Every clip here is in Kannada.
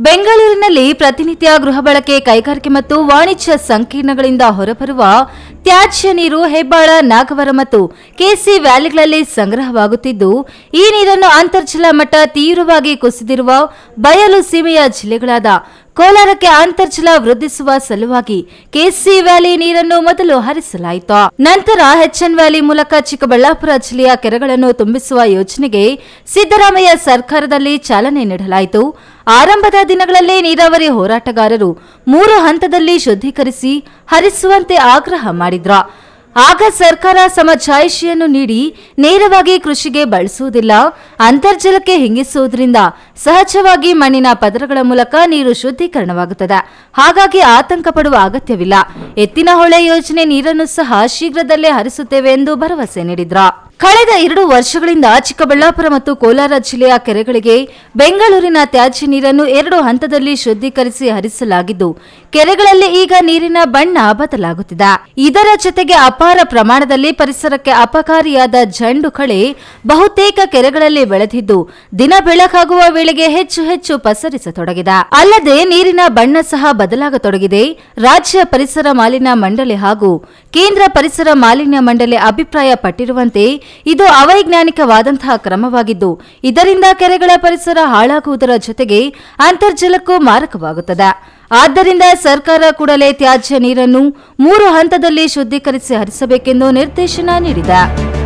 ಬೆಂಗಳೂರಿನಲ್ಲಿ ಪ್ರತಿನಿತ್ಯ ಗೃಹ ಬಳಕೆ ಕೈಗಾರಿಕೆ ಮತ್ತು ವಾಣಿಜ್ಯ ಸಂಕೀರ್ಣಗಳಿಂದ ಹೊರಬರುವ ತ್ಯಾಜ್ಯ ನೀರು ಹೆಬ್ಬಾಳ ನಾಗವರ ಮತ್ತು ಕೆಸಿ ವ್ಯಾಲಿಗಳಲ್ಲಿ ಸಂಗ್ರಹವಾಗುತ್ತಿದ್ದು ಈ ನೀರನ್ನು ಅಂತರ್ಜಲ ಮಟ್ಟ ತೀವ್ರವಾಗಿ ಕುಸಿದಿರುವ ಬಯಲು ಸೀಮೆಯ ಜಿಲ್ಲೆಗಳಾದ ಕೋಲಾರಕ್ಕೆ ಅಂತರ್ಜಲ ವೃದ್ಧಿಸುವ ಸಲುವಾಗಿ ಕೆಸಿ ವ್ಯಾಲಿ ನೀರನ್ನು ಮೊದಲು ಹರಿಸಲಾಯಿತು ನಂತರ ಎಚ್ಎನ್ ವ್ಯಾಲಿ ಮೂಲಕ ಚಿಕ್ಕಬಳ್ಳಾಪುರ ಜಿಲ್ಲೆಯ ಕೆರೆಗಳನ್ನು ತುಂಬಿಸುವ ಯೋಜನೆಗೆ ಸಿದ್ದರಾಮಯ್ಯ ಸರ್ಕಾರದಲ್ಲಿ ಚಾಲನೆ ನೀಡಲಾಯಿತು ಆರಂಭದ ದಿನಗಳಲ್ಲಿ ನೀರಾವರಿ ಹೋರಾಟಗಾರರು ಮೂರು ಹಂತದಲ್ಲಿ ಶುದ್ಧೀಕರಿಸಿ ಹರಿಸುವಂತೆ ಆಗ್ರಹ ಮಾಡಿದ್ರ ಆಗ ಸರ್ಕಾರ ಸಮಜಾಯಿಷಿಯನ್ನು ನೀಡಿ ನೇರವಾಗಿ ಕೃಷಿಗೆ ಬಳಸುವುದಿಲ್ಲ ಅಂತರ್ಜಲಕ್ಕೆ ಹಿಂಗಿಸುವುದರಿಂದ ಸಹಜವಾಗಿ ಮಣ್ಣಿನ ಪದರಗಳ ಮೂಲಕ ನೀರು ಶುದ್ಧೀಕರಣವಾಗುತ್ತದೆ ಹಾಗಾಗಿ ಆತಂಕ ಪಡುವ ಅಗತ್ಯವಿಲ್ಲ ಎತ್ತಿನ ಹೊಳೆ ಯೋಜನೆ ನೀರನ್ನು ಸಹ ಶೀಘ್ರದಲ್ಲೇ ಹರಿಸುತ್ತೇವೆ ಎಂದು ಭರವಸೆ ನೀಡಿದ್ರ ಕಳೆದ ಎರಡು ವರ್ಷಗಳಿಂದ ಚಿಕ್ಕಬಳ್ಳಾಪುರ ಮತ್ತು ಕೋಲಾರ ಜಿಲ್ಲೆಯ ಕೆರೆಗಳಿಗೆ ಬೆಂಗಳೂರಿನ ತ್ಯಾಜ್ಯ ನೀರನ್ನು ಎರಡು ಹಂತದಲ್ಲಿ ಶುದ್ಧೀಕರಿಸಿ ಹರಿಸಲಾಗಿದ್ದು ಕೆರೆಗಳಲ್ಲಿ ಈಗ ನೀರಿನ ಬಣ್ಣ ಬದಲಾಗುತ್ತಿದೆ ಇದರ ಜೊತೆಗೆ ಅಪಾರ ಪ್ರಮಾಣದಲ್ಲಿ ಪರಿಸರಕ್ಕೆ ಅಪಕಾರಿಯಾದ ಜಂಡು ಕಳೆ ಬಹುತೇಕ ಕೆರೆಗಳಲ್ಲಿ ಬೆಳೆದಿದ್ದು ದಿನ ಬೆಳಕಾಗುವ ವೇಳೆಗೆ ಹೆಚ್ಚು ಹೆಚ್ಚು ಪಸರಿಸತೊಡಗಿದೆ ಅಲ್ಲದೆ ನೀರಿನ ಬಣ್ಣ ಸಹ ಬದಲಾಗತೊಡಗಿದೆ ರಾಜ್ಯ ಪರಿಸರ ಮಾಲಿನ್ಯ ಮಂಡಳಿ ಹಾಗೂ ಕೇಂದ್ರ ಪರಿಸರ ಮಾಲಿನ್ಯ ಮಂಡಳಿ ಅಭಿಪ್ರಾಯ ಪಟ್ಟಿರುವಂತೆ ಇದು ಅವೈಜ್ಞಾನಿಕವಾದಂತಹ ಕ್ರಮವಾಗಿದ್ದು ಇದರಿಂದ ಕೆರೆಗಳ ಪರಿಸರ ಹಾಳಾಗುವುದರ ಜೊತೆಗೆ ಅಂತರ್ಜಲಕ್ಕೂ ಮಾರಕವಾಗುತ್ತದೆ ಆದ್ದರಿಂದ ಸರ್ಕಾರ ಕೂಡಲೇ ತ್ಯಾಜ್ಯ ನೀರನ್ನು ಮೂರು ಹಂತದಲ್ಲಿ ಶುದ್ಧೀಕರಿಸಿ ಹರಿಸಬೇಕೆಂದು ನಿರ್ದೇಶನ ನೀಡಿದೆ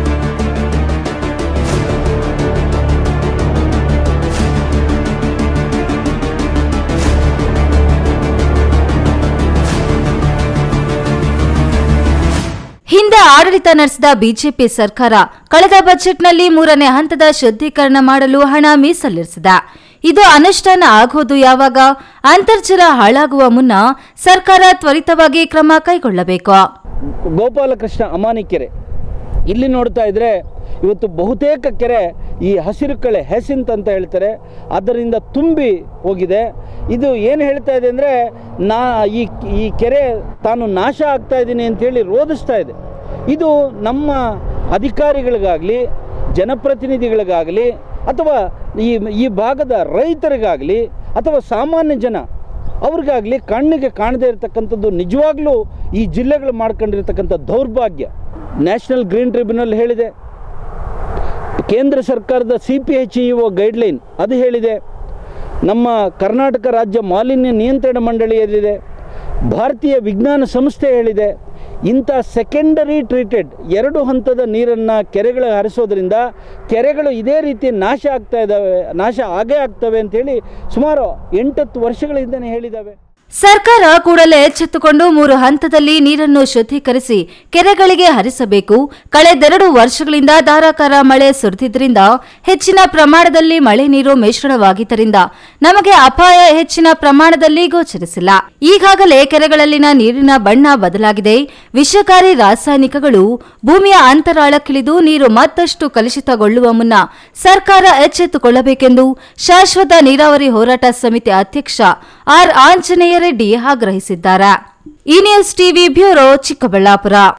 ಹಿಂದೆ ಆಡಳಿತ ನಡೆಸಿದ ಬಿಜೆಪಿ ಸರ್ಕಾರ ಕಳೆದ ಬಜೆಟ್ನಲ್ಲಿ ಮೂರನೇ ಹಂತದ ಶುದ್ಧೀಕರಣ ಮಾಡಲು ಹಣ ಮೀಸಲಿರಿಸಿದೆ ಇದು ಅನುಷ್ಠಾನ ಆಗುವುದು ಯಾವಾಗ ಅಂತರ್ಜಲ ಹಾಳಾಗುವ ಮುನ್ನ ಸರ್ಕಾರ ತ್ವರಿತವಾಗಿ ಕ್ರಮ ಕೈಗೊಳ್ಳಬೇಕು ಗೋಪಾಲಕೃಷ್ಣ ಅಮಾನಿ ಕೆರೆ ಇಲ್ಲಿ ನೋಡ್ತಾ ಇದ್ದರೆ ಇವತ್ತು ಬಹುತೇಕ ಕೆರೆ ಈ ಹಸಿರು ಕಳೆ ಹೆಸಿಂತ್ ಅಂತ ಹೇಳ್ತಾರೆ ಅದರಿಂದ ತುಂಬಿ ಹೋಗಿದೆ ಇದು ಏನು ಹೇಳ್ತಾ ಇದೆ ಅಂದರೆ ನಾ ಈ ಈ ಕೆರೆ ತಾನು ನಾಶ ಆಗ್ತಾ ಇದ್ದೀನಿ ಅಂತೇಳಿ ರೋಧಿಸ್ತಾ ಇದೆ ಇದು ನಮ್ಮ ಅಧಿಕಾರಿಗಳಿಗಾಗಲಿ ಜನಪ್ರತಿನಿಧಿಗಳಿಗಾಗಲಿ ಅಥವಾ ಈ ಈ ಭಾಗದ ರೈತರಿಗಾಗಲಿ ಅಥವಾ ಸಾಮಾನ್ಯ ಜನ ಅವ್ರಿಗಾಗಲಿ ಕಣ್ಣಿಗೆ ಕಾಣದೇ ಇರತಕ್ಕಂಥದ್ದು ನಿಜವಾಗ್ಲೂ ಈ ಜಿಲ್ಲೆಗಳು ಮಾಡ್ಕೊಂಡಿರ್ತಕ್ಕಂಥ ದೌರ್ಭಾಗ್ಯ ನ್ಯಾಷನಲ್ ಗ್ರೀನ್ ಟ್ರಿಬ್ಯುನಲ್ ಹೇಳಿದೆ ಕೇಂದ್ರ ಸರ್ಕಾರದ C P H E O guideline ಅದು ಹೇಳಿದೆ ನಮ್ಮ ಕರ್ನಾಟಕ ರಾಜ್ಯ ಮಾಲಿನ್ಯ ನಿಯಂತ್ರಣ ಮಂಡಳಿ ಹೇಳಿದೆ ಭಾರತೀಯ ವಿಜ್ಞಾನ ಸಂಸ್ಥೆ ಹೇಳಿದೆ ಇಂಥ ಸೆಕೆಂಡರಿ ಟ್ರೀಟೆಡ್ ಎರಡು ಹಂತದ ನೀರನ್ನು ಕೆರೆಗಳಿಗೆ ಹರಿಸೋದ್ರಿಂದ ಕೆರೆಗಳು ಇದೇ ರೀತಿ ನಾಶ ಆಗ್ತಾ ಇದ್ದಾವೆ ನಾಶ ಆಗೇ ಆಗ್ತವೆ ಅಂತೇಳಿ ಸುಮಾರು ಎಂಟತ್ತು ವರ್ಷಗಳಿಂದನೇ ಹೇಳಿದ್ದಾವೆ ಸರ್ಕಾರ ಕೂಡಲೇ ಎಚ್ಚೆತ್ತುಕೊಂಡು ಮೂರು ಹಂತದಲ್ಲಿ ನೀರನ್ನು ಶುದ್ಧೀಕರಿಸಿ ಕೆರೆಗಳಿಗೆ ಹರಿಸಬೇಕು ಕಳೆದೆರಡು ವರ್ಷಗಳಿಂದ ಧಾರಾಕಾರ ಮಳೆ ಸುರಿದಿದ್ದರಿಂದ ಹೆಚ್ಚಿನ ಪ್ರಮಾಣದಲ್ಲಿ ಮಳೆ ನೀರು ಮಿಶ್ರಣವಾಗಿದ್ದರಿಂದ ನಮಗೆ ಅಪಾಯ ಹೆಚ್ಚಿನ ಪ್ರಮಾಣದಲ್ಲಿ ಗೋಚರಿಸಿಲ್ಲ ಈಗಾಗಲೇ ಕೆರೆಗಳಲ್ಲಿನ ನೀರಿನ ಬಣ್ಣ ಬದಲಾಗಿದೆ ವಿಷಕಾರಿ ರಾಸಾಯನಿಕಗಳು ಭೂಮಿಯ ಅಂತರಾಳಕ್ಕಿಳಿದು ನೀರು ಮತ್ತಷ್ಟು ಕಲುಷಿತಗೊಳ್ಳುವ ಮುನ್ನ ಸರ್ಕಾರ ಎಚ್ಚೆತ್ತುಕೊಳ್ಳಬೇಕೆಂದು ಶಾಶ್ವತ ನೀರಾವರಿ ಹೋರಾಟ ಸಮಿತಿ ಅಧ್ಯಕ್ಷ ಆರ್ ಆಂಜನೇಯ ರೆಡ್ಡಿ ಆಗ್ರಹಿಸಿದ್ದಾರೆ ಈ ನ್ಯೂಸ್ ಟಿವಿ ಬ್ಯೂರೋ ಚಿಕ್ಕಬಳ್ಳಾಪುರ